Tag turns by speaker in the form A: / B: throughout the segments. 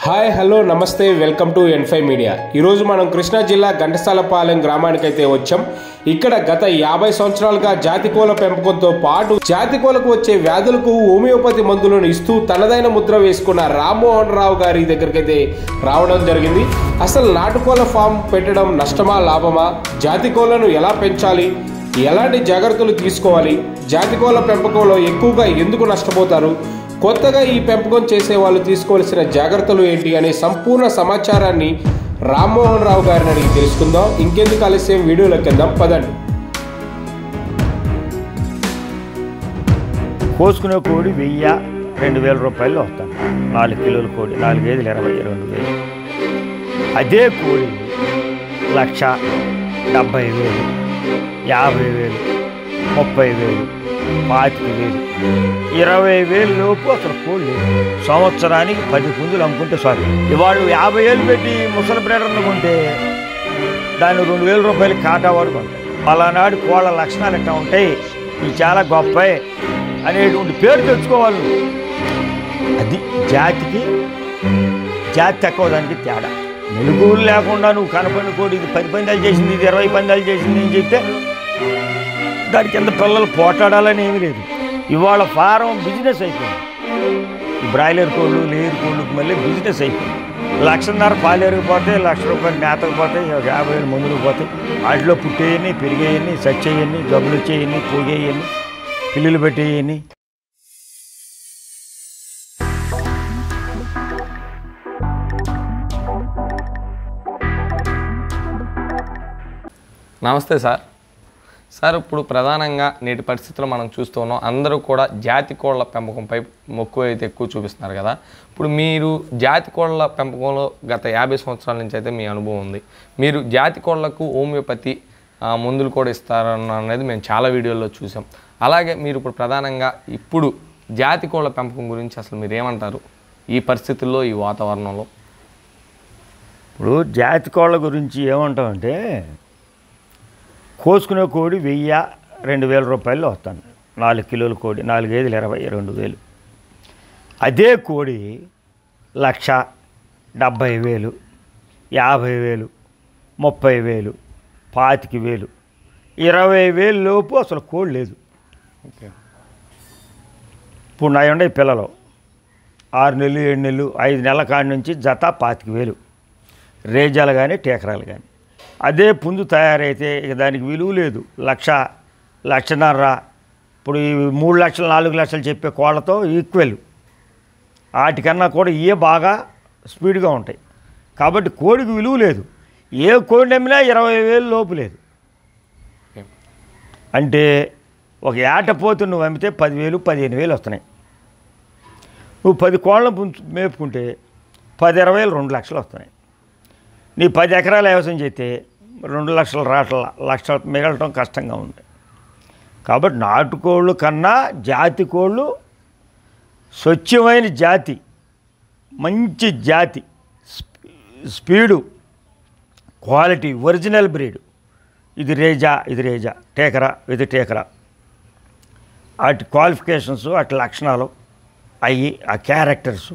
A: Hi hello namaste welcome to N five media ఈరోజు మనం కృష్ణా జిల్లా ఘంటసాలపాలెం గ్రామానికైతే వచ్చాం ఇక్కడ గత యాభై సంవత్సరాలుగా జాతికోల పెంపకంతో పాటు జాతికోలకు వచ్చే వ్యాధులకు హోమియోపతి మందులను ఇస్తూ తనదైన ముద్ర వేసుకున్న రామ్మోహన్ రావు గారి దగ్గరికైతే రావడం జరిగింది అసలు నాటుకోల ఫామ్ పెట్టడం నష్టమా లాభమా జాతికోలను ఎలా పెంచాలి ఎలాంటి జాగ్రత్తలు తీసుకోవాలి జాతికోల పెంపకంలో ఎక్కువగా ఎందుకు నష్టపోతారు కొత్తగా ఈ పెంపకం చేసే వాళ్ళు తీసుకోవాల్సిన జాగ్రత్తలు ఏంటి అనే సంపూర్ణ సమాచారాన్ని రామ్మోహన్ రావు గారిని అడిగి తెలుసుకుందాం ఇంకెందుకు ఆలస్యం వీడియోలోకి వెళ్దాం పదండి
B: కోసుకునే కోడి వెయ్యి రెండు వేల రూపాయలు వస్తాను నాలుగు కిలోల కోడి నాలుగు ఐదులు ఇరవై రెండు వేలు అదే కోడి లక్ష డెబ్భై వేలు యాభై వేలు ముప్పై వేలు పాతిక వేలు ఇరవై వేలు లోపు అసలు కోడి లేదు సంవత్సరానికి పది పుంజులు అమ్ముకుంటే సారీ ఇవాళ యాభై వేలు పెట్టి ముసలి బ్రేడర్ను కొంటే దాన్ని రెండు వేల రూపాయలు కాటా వరకు ఉంటాయి పలానాడు కోళ్ళ లక్షణాలు ఎట్లా ఉంటాయి ఇవి చాలా గొప్ప అనేటువంటి పేరు తెచ్చుకోవాలి నువ్వు. అది జాతికి జాతి తక్కువ దానికి తేడా మెలుగులు లేకుండా నువ్వు కనపడిన కోడి ఇది పది పందాలు చేసింది ఇది ఇరవై పందాలు చేసింది అని చెప్తే దాని కింద పిల్లలు పోటాడాలని ఏమీ లేదు ఇవాళ ఫారం బిజినెస్ అయిపోయింది ఈ బ్రాయిలర్ కోళ్ళు లేయర్ కోళ్ళకి మళ్ళీ బిజినెస్ అయిపోయింది లక్షన్నర పాలేరుకు పోతే లక్ష రూపాయలు నేతకు పోతాయి యాభై వేలు మందులకు పోతాయి వాటిలో పుట్టేయని పెరిగేయని సచ్చేయని జబ్బులు వచ్చేయని పోగేయని పిల్లులు పెట్టేయని
C: నమస్తే సార్ సార్ ఇప్పుడు ప్రధానంగా నేటి పరిస్థితుల్లో మనం చూస్తూ ఉన్నాం అందరూ కూడా జాతి కోళ్ల పెంపకంపై మొక్కు అయితే ఎక్కువ చూపిస్తున్నారు కదా ఇప్పుడు మీరు జాతి కోళ్ల పెంపకంలో గత యాభై సంవత్సరాల నుంచి అయితే మీ అనుభవం ఉంది మీరు జాతి కోళ్లకు హోమియోపతి ఆ, మందులు కూడా ఇస్తారన్న అనేది మేము చాలా వీడియోల్లో చూసాం అలాగే మీరు ఇప్పుడు ప్రధానంగా ఇప్పుడు జాతి కోళ్ల పెంపకం గురించి అసలు మీరు ఏమంటారు ఈ పరిస్థితుల్లో ఈ వాతావరణంలో
B: ఇప్పుడు జాతి కోళ్ళ గురించి ఏమంటామంటే కోసుకునే కోడి వెయ్యి రెండు వేల రూపాయలు వస్తాను నాలుగు కిలోల కోడి నాలుగు ఐదులు ఇరవై రెండు వేలు అదే కోడి లక్ష డెబ్భై వేలు యాభై వేలు ముప్పై వేలు పాతిక వేలు ఇరవై వేలు లోపు అసలు కోడి లేదు
C: ఓకే
B: ఇప్పుడు నా ఉండే పిల్లలు ఆరు నెలలు ఏడు నెలలు ఐదు నెలల కాడి నుంచి జత పాతిక వేలు రేజాలు కానీ టేకరాలు కానీ అదే పుంజు తయారైతే ఇక దానికి విలువ లేదు లక్ష లక్షన్నర ఇప్పుడు ఈ మూడు లక్షలు నాలుగు లక్షలు చెప్పే కోళ్ళతో ఈక్వెల్ వాటికన్నా కూడా ఇవే బాగా స్పీడ్గా ఉంటాయి కాబట్టి కోడికి విలువ లేదు ఏ కోడి అమ్మినా ఇరవై వేలు లోపు లేదు
C: ఓకే
B: అంటే ఒక ఏట పోతు నువ్వు అమ్మితే పదివేలు పదిహేను వేలు వస్తున్నాయి నువ్వు పది కోళ్ళను పుంచు మేపుకుంటే పది ఇరవై వేలు రెండు లక్షలు వస్తున్నాయి నీ పది ఎకరాల వ్యవసాయం చేస్తే రెండు లక్షలు రావట్ల లక్ష మిగలటం కష్టంగా ఉంది కాబట్టి నాటుకోళ్ళు కన్నా జాతి కోళ్ళు స్వచ్ఛమైన జాతి మంచి జాతి speed- speed quality original breed ఇది రేజా ఇది రేజా టేకరా ఇది టేకరా వాటి క్వాలిఫికేషన్స్ వాటి లక్షణాలు అవి ఆ క్యారెక్టర్స్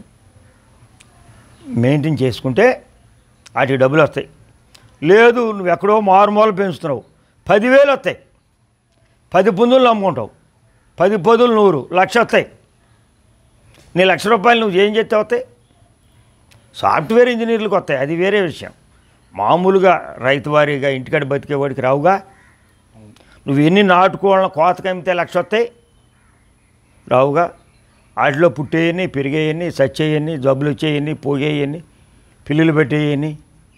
B: మెయింటైన్ చేసుకుంటే వాటికి డబ్బులు వస్తాయి లేదు నువ్వు ఎక్కడో మారుమూల పెంచుతున్నావు పదివేలు వస్తాయి పది పుందులు అమ్ముకుంటావు పది పొదులు నూరు లక్ష వస్తాయి నీ లక్ష రూపాయలు నువ్వు ఏం చేస్తే వస్తాయి సాఫ్ట్వేర్ ఇంజనీర్లకు వస్తాయి అది వేరే విషయం మామూలుగా రైతు వారీగా ఇంటికాడ బతికేవాడికి రావుగా నువ్వు ఎన్ని నాటుకోవాలని కోతకు అమ్మితే లక్ష వస్తాయి రావుగా వాటిలో పుట్టేయని పెరిగేయని సచ్చేయని జబ్బులు వచ్చేయని పోగేయని పిల్లులు పెట్టేయని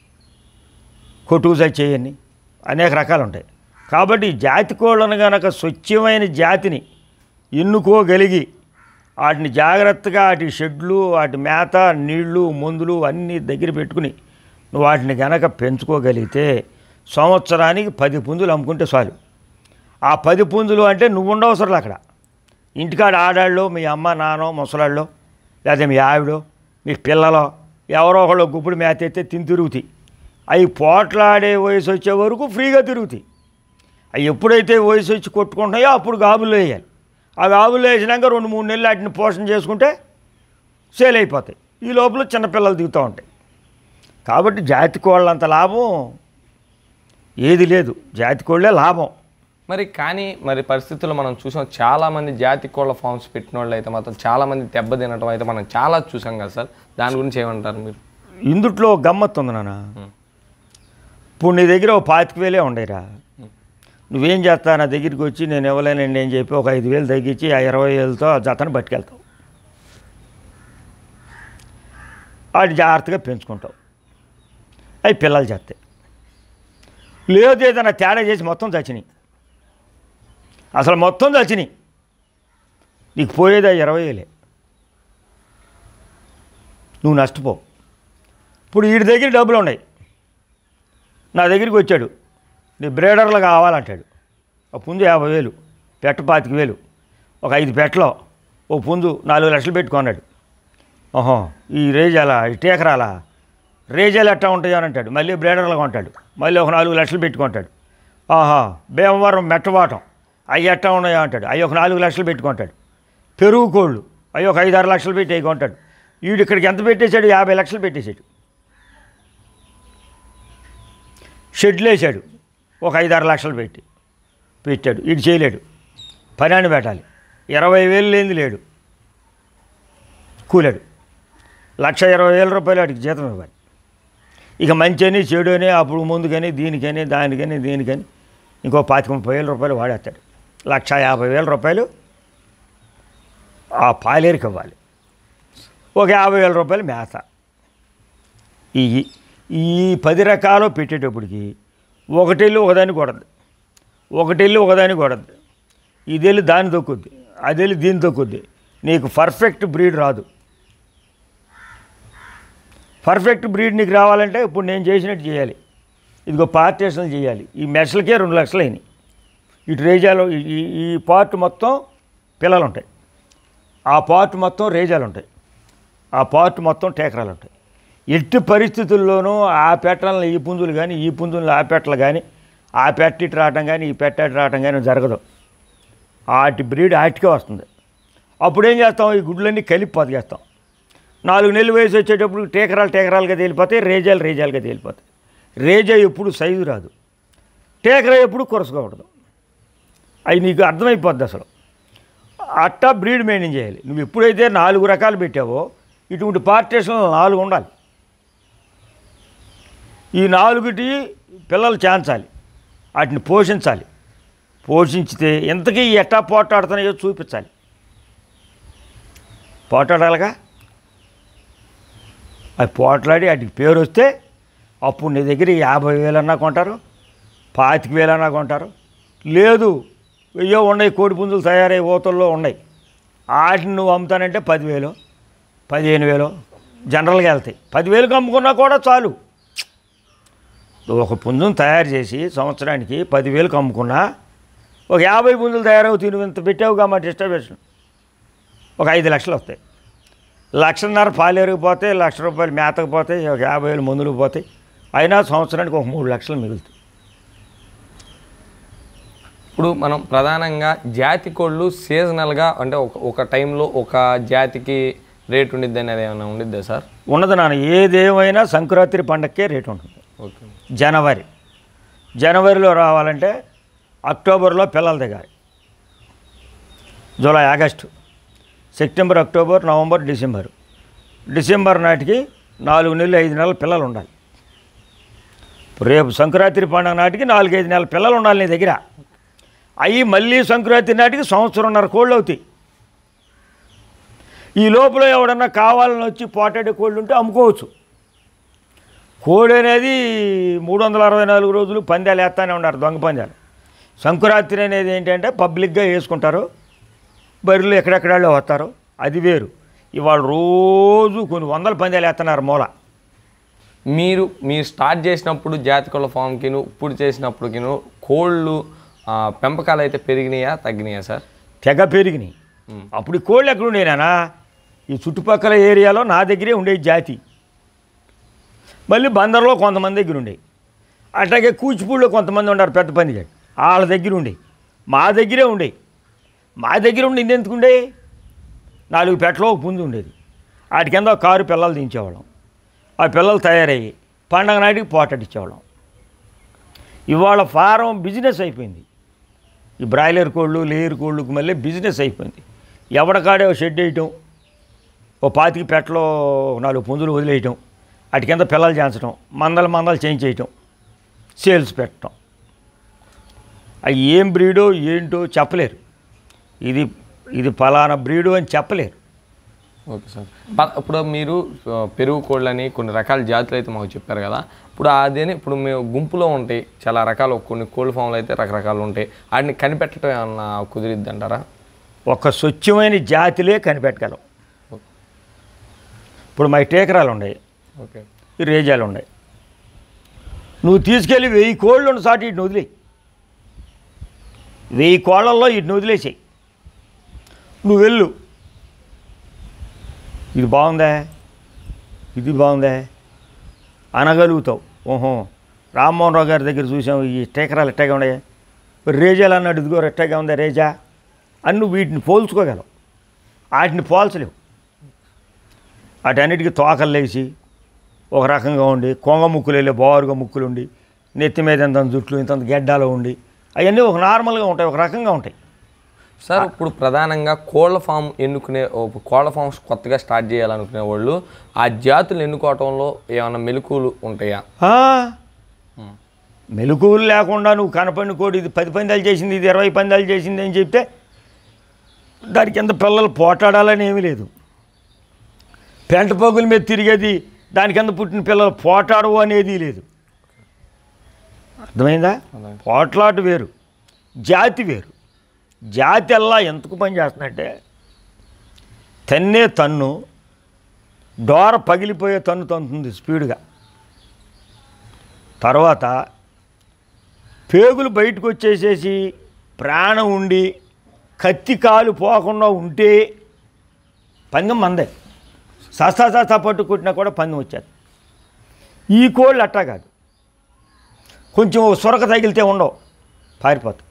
B: కొట్టుకు చచ్చేయని అనేక రకాలు ఉంటాయి కాబట్టి ఈ జాతి కోళ్ళను గనక స్వచ్ఛమైన జాతిని ఎన్నుకోగలిగి వాటిని జాగ్రత్తగా వాటి షెడ్లు వాటి మేత నీళ్లు మందులు అన్నీ దగ్గర పెట్టుకుని నువ్వు వాటిని గనక పెంచుకోగలిగితే సంవత్సరానికి పది పుంజులు అమ్ముకుంటే చాలు ఆ పది పుంజులు అంటే నువ్వు ఉండవసరం అక్కడ ఇంటికాడ ఆడాళ్ళు మీ అమ్మ నాన్నో ముసలాళ్ళు లేదా మీ ఆవిడో మీ పిల్లలో ఎవరో ఒకళ్ళు గుప్పుడు మేత ఎత్తే తిని తిరుగుతాయి అవి పోట్లాడే వయసు వచ్చే వరకు ఫ్రీగా తిరుగుతాయి అవి ఎప్పుడైతే వయసు వచ్చి కొట్టుకుంటున్నాయో అప్పుడు గాబులు వేయాలి ఆ గాబులు వేసినాక రెండు మూడు నెలలు వాటిని పోషణ చేసుకుంటే సేల్ అయిపోతాయి ఈ లోపల చిన్నపిల్లలు దిగుతూ ఉంటాయి కాబట్టి జాతి కోళ్ళంత లాభం ఏది లేదు జాతి కోళ్ళే లాభం
C: మరి కానీ మరి పరిస్థితుల్లో మనం చూసాం చాలా మంది జాతి కోళ్ళ ఫార్మ్స్ పెట్టిన వాళ్ళు అయితే మాత్రం చాలా మంది దెబ్బ తినడం అయితే మనం చాలా చూసాం కదా సార్ దాని గురించి ఏమంటారు మీరు
B: ఇందుట్లో గమ్మత్తు ఉంది నాన్న ఇప్పుడు నీ దగ్గర ఒక పాతిక వేలే ఉండేరా నువ్వేం చేస్తా నా దగ్గరికి వచ్చి నేను ఇవ్వలేనండి అని చెప్పి ఒక ఐదు వేలు తగ్గించి ఆ ఇరవై వేలతో ఆ జతను పట్టుకెళ్తావు వాటి జాగ్రత్తగా పెంచుకుంటావు అవి పిల్లలు చేస్తాయి లేదు ఏదైనా తేడా చేసి మొత్తం చచ్చినాయి అసలు మొత్తం చచ్చినాయి నీకు పోయేది ఆ ఇరవై వేలే నువ్వు నష్టపోవు ఇప్పుడు వీడి దగ్గర డబ్బులు ఉన్నాయి నా దగ్గరికి వచ్చాడు నీ బ్రేడర్లు కావాలంటాడు ఒక పుంజు యాభై వేలు పెట్ట పాతిక వేలు ఒక ఐదు పెట్టలో ఓ పుంజు నాలుగు లక్షలు పెట్టుకున్నాడు ఓహో ఈ రేజాలా ఈ టేకరాలా రేజాలు ఎట్టా ఉంటాయో అని అంటాడు మళ్ళీ బ్రేడర్లు కొంటాడు మళ్ళీ ఒక నాలుగు లక్షలు పెట్టుకుంటాడు ఆహా భీమవరం మెట్టవాటం అవి ఎట్టా ఉన్నాయో అంటాడు అవి ఒక నాలుగు లక్షలు పెట్టుకుంటాడు పెరుగు కోళ్ళు అవి ఒక ఐదు ఆరు లక్షలు పెట్టి అవి కొంటాడు వీడు ఇక్కడికి ఎంత పెట్టేశాడు యాభై లక్షలు పెట్టేశాడు షెడ్లు వేసాడు ఒక ఐదారు లక్షలు పెట్టి పెట్టాడు ఇటు చేయలేడు పని పెట్టాలి ఇరవై వేలు లేనిది లేడు కూలాడు లక్ష ఇరవై వేల రూపాయలు వాడికి జీతం ఇవ్వాలి ఇక మంచి అని చెడు అని అప్పుడు ముందుకని దీనికని దానికని దీనికని ఇంకో పాతిక ముప్పై వేల రూపాయలు వాడేస్తాడు లక్ష యాభై వేల రూపాయలు ఆ పాలేరుకి ఇవ్వాలి ఒక యాభై వేల రూపాయలు మేత ఈ ఈ పది రకాలు పెట్టేటప్పటికి ఒకటెళ్ళి ఒకదాన్ని కొడద్దు ఒకటెళ్ళి ఒకదాన్ని కొడద్దు ఇదెళ్ళి దాన్ని తొక్కుద్ది అదెళ్ళి దీన్ని తొక్కుద్ది నీకు పర్ఫెక్ట్ బ్రీడ్ రాదు పర్ఫెక్ట్ బ్రీడ్ నీకు రావాలంటే ఇప్పుడు నేను చేసినట్టు చేయాలి ఇదిగో పార్టేషన్లు చేయాలి ఈ మెషలకే రెండు లక్షలు అయినాయి ఇటు రేజాలు ఈ- ఈ ఈ పార్ట్ మొత్తం పిల్లలు ఉంటాయి ఆ పార్ట్ మొత్తం రేజాలు ఉంటాయి ఆ పార్ట్ మొత్తం టేకరాలు ఉంటాయి ఎట్టి పరిస్థితుల్లోనూ ఆ పెట్టలను ఈ పుంజులు కానీ ఈ పుంజులు ఆ పెట్టలు కానీ ఆ పెట్ట ఇటు రావటం కానీ ఈ పెట్ట ఇటు రావటం కానీ జరగదు ఆటి బ్రీడ్ ఆటికే వస్తుంది అప్పుడు ఏం చేస్తాం ఈ గుడ్లన్నీ కలిపి పొదిగేస్తాం నాలుగు నెలలు వయసు వచ్చేటప్పుడు టేకరాలు టేకరాలుగా తేలిపోతాయి రేజాలు రేజాలుగా తేలిపోతాయి రేజా ఎప్పుడు సైజు రాదు టేకరా ఎప్పుడు కొరసకూడదు అవి నీకు అర్థమైపోద్ది అసలు అట్టా బ్రీడ్ మెయింటైన్ చేయాలి నువ్వు ఎప్పుడైతే నాలుగు రకాలు పెట్టావో ఇటువంటి పార్టేషన్లు నాలుగు ఉండాలి ఈ నాలుగుటి పిల్లలు చేంచాలి వాటిని పోషించాలి పోషించితే ఇంతకీ ఎట్టా పోటాడుతున్నాయో చూపించాలి పోటాడాలిగా అవి పోట్లాడి వాటికి పేరు వస్తే అప్పుడు నీ దగ్గర యాభై వేలన్నా కొంటారు పాతిక వేలన్నా కొంటారు లేదు వెయ్యో ఉన్నాయి కోడి పుంజులు తయారై ఓతల్లో ఉన్నాయి వాటిని నువ్వు అమ్ముతానంటే పదివేలు పదిహేను వేలు జనరల్గా వెళ్తాయి పదివేలకు అమ్ముకున్నా కూడా చాలు నువ్వు ఒక పుంజును తయారు చేసి సంవత్సరానికి పదివేలకు అమ్ముకున్నా ఒక యాభై పుంజులు తయారవుతాయి నువ్వు ఇంత పెట్టావుగా మా డిస్టర్బేషన్ ఒక ఐదు లక్షలు వస్తాయి లక్షన్నర పాలేరుకు పోతే లక్ష రూపాయలు మేతకు పోతాయి ఒక యాభై వేలు మందులకు పోతాయి అయినా సంవత్సరానికి ఒక మూడు లక్షలు మిగులుతాయి
C: ఇప్పుడు మనం ప్రధానంగా జాతి కోళ్ళు సీజనల్గా అంటే ఒక ఒక టైంలో ఒక జాతికి రేట్ ఉండిద్ది అనేది ఏమైనా ఉండిద్దా సార్
B: ఉన్నది నాన్న ఏదేమైనా సంక్రాంతి పండగకే రేటు ఉంటుంది
C: ఓకే
B: జనవరి జనవరిలో రావాలంటే అక్టోబర్లో పిల్లలు దిగాలి July August September October November December December నాటికి నాలుగు నెలలు ఐదు నెలల పిల్లలు ఉండాలి రేపు సంక్రాంతి పండుగ నాటికి నాలుగైదు నెలల పిల్లలు ఉండాలి నీ దగ్గర అవి మళ్ళీ సంక్రాంతి నాటికి సంవత్సరంన్నర కోళ్ళు అవుతాయి ఈ లోపల ఎవడన్నా కావాలని వచ్చి పోటాడే కోళ్ళు ఉంటే అమ్ముకోవచ్చు కోడి అనేది మూడు వందల అరవై నాలుగు రోజులు పందాలు వేస్తానే ఉన్నారు దొంగ పందాలు సంక్రాంతి అనేది ఏంటంటే పబ్లిక్గా వేసుకుంటారు బర్రెలు ఎక్కడెక్కడాళ్ళు వస్తారు అది వేరు ఇవాళ రోజు కొన్ని వందల పందాలు వేస్తున్నారు మూల
C: మీరు మీరు స్టార్ట్ చేసినప్పుడు జాతి కోళ్ళ ఫామ్కిను ఇప్పుడు చేసినప్పటికిను కోళ్ళు ఆ, పెంపకాలు అయితే పెరిగినాయా తగ్గినాయా సార్
B: తెగ పెరిగినాయి అప్పుడు ఈ కోళ్ళు ఎక్కడ ఉండేనా ఈ చుట్టుపక్కల ఏరియాలో నా దగ్గరే ఉండే జాతి మళ్ళీ బందర్లో కొంతమంది దగ్గర ఉండే అట్లాగే కూచిపూడిలో కొంతమంది ఉన్నారు పెద్ద పని వాళ్ళ దగ్గర ఉండే మా దగ్గరే ఉండే మా దగ్గర ఉండి ఎందుకు ఉండే నాలుగు పెట్టలో ఒక పుంజు ఉండేది వాటి కింద ఒక కారు పిల్లలు దించేవాళ్ళం ఆ పిల్లలు తయారయ్యి పండగ నాటికి పోటడిచ్చేవాళ్ళం ఇవాళ ఫారం బిజినెస్ అయిపోయింది ఈ బ్రాయిలర్ కోళ్ళు లేయర్ కోళ్ళకు మళ్ళీ బిజినెస్ అయిపోయింది ఎవడకాడే ఓ షెడ్ వేయటం ఓ పాతికి పెట్టలో నాలుగు పుంజులు వదిలేయటం వాటి కింద పిల్లలు చేయించడం మందలు మందలు చేంజ్ చేయటం సేల్స్ పెట్టడం అవి ఏం బ్రీడో ఏంటో చెప్పలేరు ఇది ఇది ఫలానా బ్రీడు అని చెప్పలేరు
C: ఓకే సార్ ప- ఇప్పుడు మీరు ఆ, పెరుగు కోళ్ళని కొన్ని రకాల జాతులు అయితే మాకు చెప్పారు కదా ఇప్పుడు అదేని ఇప్పుడు మేము గుంపులో ఉంటాయి చాలా రకాలు కొన్ని కోళ్ళ ఫామ్లు అయితే రకరకాలు ఉంటాయి వాటిని కనిపెట్టడం ఏమన్నా కుదిరిద్ది అంటారా
B: ఒక స్వచ్ఛమైన జాతిలే కనిపెట్టగలం ఇప్పుడు మా టేకరాలు ఉన్నాయి
C: ఓకే
B: ఈ రేజాలు ఉన్నాయి నువ్వు తీసుకెళ్ళి వెయ్యి కోళ్ళు ఉన్న సాటి ఇటు వదిలేయి వెయ్యి కోళ్ళల్లో ఇటు వదిలేసేయి నువ్వు వెళ్ళు ఇది బాగుందా ఇది బాగుందా అనగలుగుతావు ఓహో రామ్మోహన్ రావు గారి దగ్గర చూసాం ఈ టేకరాలు ఎట్టగా ఉన్నాయి రేజాలు అన్నాడు ఇదిగో ఎట్టగా ఉందా రేజా అని నువ్వు వీటిని పోల్చుకోగలవు వాటిని పోల్చలేవు వాటన్నిటికీ తోకలు లేచి ఒక రకంగా ఉండి కొంగ ముక్కులు వెళ్ళి బారుగా ముక్కులు ఉండి నెత్తి మీద ఇంత జుట్లు ఇంత గెడ్డాలు ఉండి అవన్నీ ఒక నార్మల్గా ఉంటాయి ఒక రకంగా ఉంటాయి
C: సార్ ఇప్పుడు ప్రధానంగా కోళ్ళ ఫామ్ ఎన్నుకునే ఓ కోళ్ళ ఫామ్స్ కొత్తగా స్టార్ట్ చేయాలనుకునే వాళ్ళు ఆ జాతులు ఎన్నుకోవటంలో ఏమైనా మెలకువలు ఉంటాయా
B: ఆ, మెలకువలు లేకుండా నువ్వు కనపడిన కోడి ఇది పది పందాలు చేసింది ఇది ఇరవై పందాలు చేసింది అని చెప్తే దాని కింద పిల్లలు పోటాడాలని ఏమీ లేదు పెంట పోగుల మీద తిరిగేది దాని కింద పుట్టిన పిల్లలు పోటాడవు అనేది లేదు అర్థమైందా పోట్లాట వేరు జాతి వేరు జాతి అల్లా ఎందుకు పని చేస్తున్నట్టే తన్నే తన్ను డోర పగిలిపోయే తన్ను తంతుంది స్పీడ్గా తర్వాత పేగులు బయటకు వచ్చేసేసి ప్రాణం ఉండి కత్తి కాలు పోకుండా ఉంటే పందెం మందే సస్తా సస్తా పట్టు కొట్టినా కూడా పందెం వచ్చేది ఈ కోళ్ళు అట్టా కాదు కొంచెం సొరక తగిలితే ఉండవు పారిపోతాయి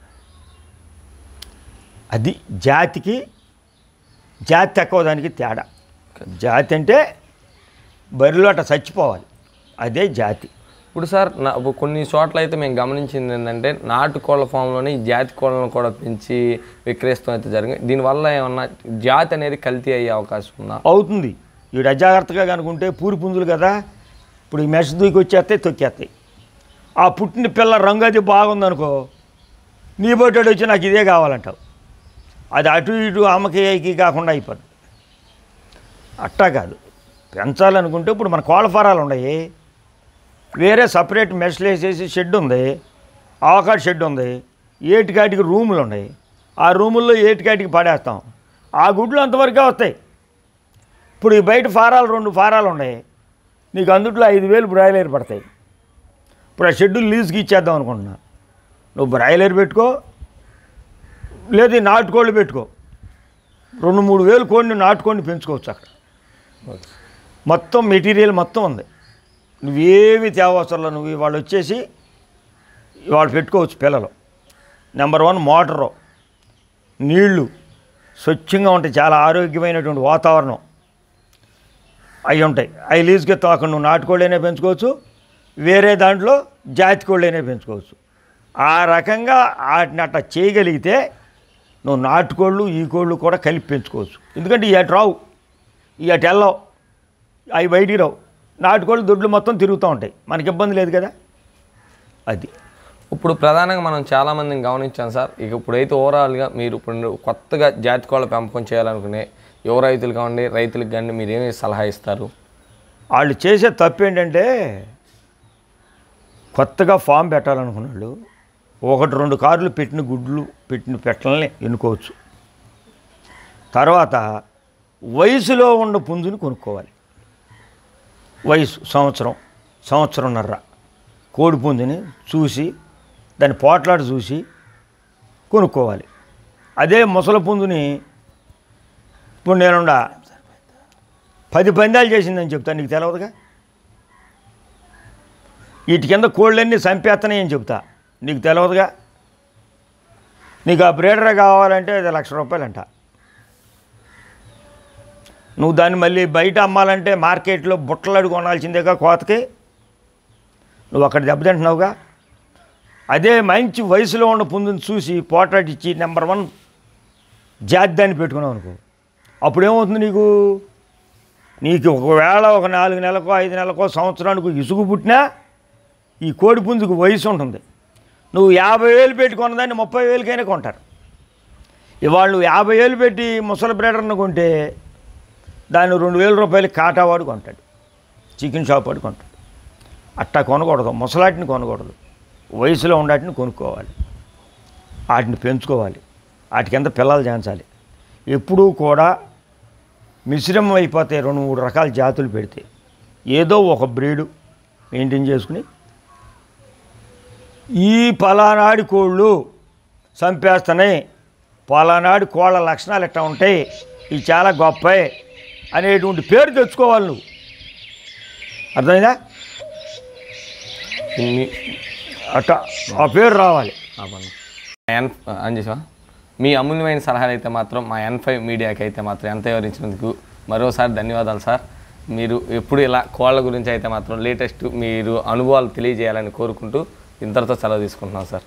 B: అది జాతికి జాతి తక్కువ దానికి తేడా జాతి అంటే బరిలో అట్ట చచ్చిపోవాలి అదే జాతి
C: ఇప్పుడు సార్ నా ఇప్పుడు కొన్ని చోట్ల అయితే మేము గమనించింది ఏంటంటే నాటు కోళ్ళ ఫామ్లోనే ఈ జాతి కోళ్ళను కూడా పెంచి విక్రయిస్తాం అయితే జరిగింది దీనివల్ల ఏమన్నా జాతి అనేది కల్తీ అయ్యే అవకాశం ఉందా
B: అవుతుంది వీడు అజాగ్రత్తగా కనుకుంటే పూరి పుంజులు కదా ఇప్పుడు ఈ మెష దూకి వచ్చేస్తాయి తొక్కేస్తాయి ఆ పుట్టిన పిల్ల రంగు అది బాగుందనుకో నీ బొట్టాడు వచ్చి నాకు ఇదే కావాలంటావు అది అటు ఇటు అమ్మకి ఏకి కాకుండా అయిపోద్ది అట్టా కాదు పెంచాలనుకుంటే ఇప్పుడు మన కోళ్ళ ఫారాలు ఉన్నాయి వేరే సపరేట్ మెస్లు వేసేసి షెడ్ ఉంది ఆవకాడు షెడ్ ఉంది ఏటికాటికి రూములు ఉన్నాయి ఆ రూముల్లో ఏటికాటికి పడేస్తాం ఆ గుడ్లు అంతవరకే వస్తాయి ఇప్పుడు ఈ బయట ఫారాలు రెండు ఫారాలు ఉన్నాయి నీకు అందుట్లో ఐదు వేలు బ్రాయిలర్ పడతాయి ఇప్పుడు ఆ షెడ్యూల్ లీజ్కి ఇచ్చేద్దాం అనుకుంటున్నా నువ్వు బ్రాయిలర్ పెట్టుకో లేదు ఈ నాటుకోళ్ళు పెట్టుకో రెండు మూడు వేలు కోడిని నాటుకోడిని పెంచుకోవచ్చు అక్కడ మొత్తం మెటీరియల్ మొత్తం ఉంది నువ్వేమి తేవసరంలో నువ్వు వాళ్ళు వచ్చేసి వాళ్ళు పెట్టుకోవచ్చు పిల్లలు నెంబర్ వన్ మోటరు నీళ్లు స్వచ్ఛంగా ఉంటాయి చాలా ఆరోగ్యమైనటువంటి వాతావరణం అవి ఉంటాయి అవి లీజుకి అక్కడ నువ్వు నాటుకోళ్ళైనా పెంచుకోవచ్చు వేరే దాంట్లో జాతి కోళ్ళైనా పెంచుకోవచ్చు ఆ రకంగా వాటిని అట్లా చేయగలిగితే నువ్వు నాటుకోళ్ళు ఈ కోళ్ళు కూడా కలిపి పెంచుకోవచ్చు ఎందుకంటే ఈ అటు రావు ఈ అటు వెళ్ళవు అవి బయటికి రావు నాటుకోళ్ళు దొడ్లు మొత్తం తిరుగుతూ ఉంటాయి మనకి ఇబ్బంది లేదు కదా అది
C: ఇప్పుడు ప్రధానంగా మనం చాలా మందిని గమనించాం సార్ ఇక ఇప్పుడైతే ఓవరాల్గా మీరు ఇప్పుడు కొత్తగా జాతి కోళ్ళ పెంపకం చేయాలనుకునే యువ రైతులు కావండి రైతులకు కానీ మీరు ఏమి సలహా ఇస్తారు
B: వాళ్ళు చేసే తప్పు ఏంటంటే కొత్తగా ఫామ్ పెట్టాలనుకున్న వాళ్ళు ఒకటి రెండు కార్లు పెట్టిన గుడ్లు పెట్టిన పెట్టలని ఎన్నుకోవచ్చు తర్వాత వయసులో ఉన్న పుంజుని కొనుక్కోవాలి వయసు సంవత్సరం సంవత్సరంన్నర కోడి పుంజుని చూసి దాని పోట్లాట చూసి కొనుక్కోవాలి అదే ముసల పుంజుని ఇప్పుడు నేనుండా పది పందాలు చేసిందని చెప్తా నీకు తెలవదుగా వీటి కింద కోళ్ళన్నీ చంపేస్తున్నాయని చెప్తా నీకు తెలవదుగా నీకు ఆ బ్రీడర్ కావాలంటే అది లక్ష రూపాయలంట నువ్వు దాన్ని మళ్ళీ బయట అమ్మాలంటే మార్కెట్లో బుట్టలు కొనాల్సిందేగా కోతకి నువ్వు అక్కడ దెబ్బతింటున్నావుగా అదే మంచి వయసులో ఉన్న పుందుని చూసి పోటాటిచ్చి నెంబర్ వన్ జాతి దాన్ని పెట్టుకున్నావు అనుకో అప్పుడు ఏమవుతుంది నీకు నీకు ఒకవేళ ఒక నాలుగు నెలకో ఐదు నెలకో సంవత్సరానికి ఇసుగు పుట్టినా ఈ కోడి పుంజుకు వయసు ఉంటుంది నువ్వు యాభై వేలు పెట్టి కొన్నదాన్ని ముప్పై వేలకైనా కొంటారు ఇవాళ నువ్వు యాభై వేలు పెట్టి ముసలి బ్రేడర్ని కొంటే దాన్ని రెండు వేల రూపాయలు కాటావాడు కొంటాడు చికెన్ షాప్ వాడు కొంటాడు అట్టా కొనకూడదు ముసలాటిని కొనకూడదు వయసులో ఉండాటిని కొనుక్కోవాలి వాటిని పెంచుకోవాలి వాటి కింద పిల్లలు చేయించాలి ఎప్పుడూ కూడా మిశ్రమం అయిపోతాయి రెండు మూడు రకాల జాతులు పెడితే ఏదో ఒక బ్రీడు మెయింటైన్ చేసుకుని ఈ పలానాడి కోళ్ళు చంపేస్తున్నాయి పలానాడి కోళ్ళ లక్షణాలు ఎట్లా ఉంటాయి ఇవి చాలా గొప్పవి అనేటువంటి పేరు తెచ్చుకోవాలి నువ్వు అర్థమైందా
C: మీ
B: అట్ట ఆ పేరు రావాలి
C: ఆపండి. ఎన్ అంజేశా మీ అమూల్యమైన సలహాలు అయితే మాత్రం మా ఎన్ ఫైవ్ మీడియాకి అయితే మాత్రం ఎంత వివరించినందుకు మరోసారి ధన్యవాదాలు సార్ మీరు ఎప్పుడు ఇలా కోళ్ళ గురించి అయితే మాత్రం లేటెస్ట్ మీరు అనుభవాలు తెలియజేయాలని కోరుకుంటూ ఇంతటితో సెలవు తీసుకుంటున్నాం సార్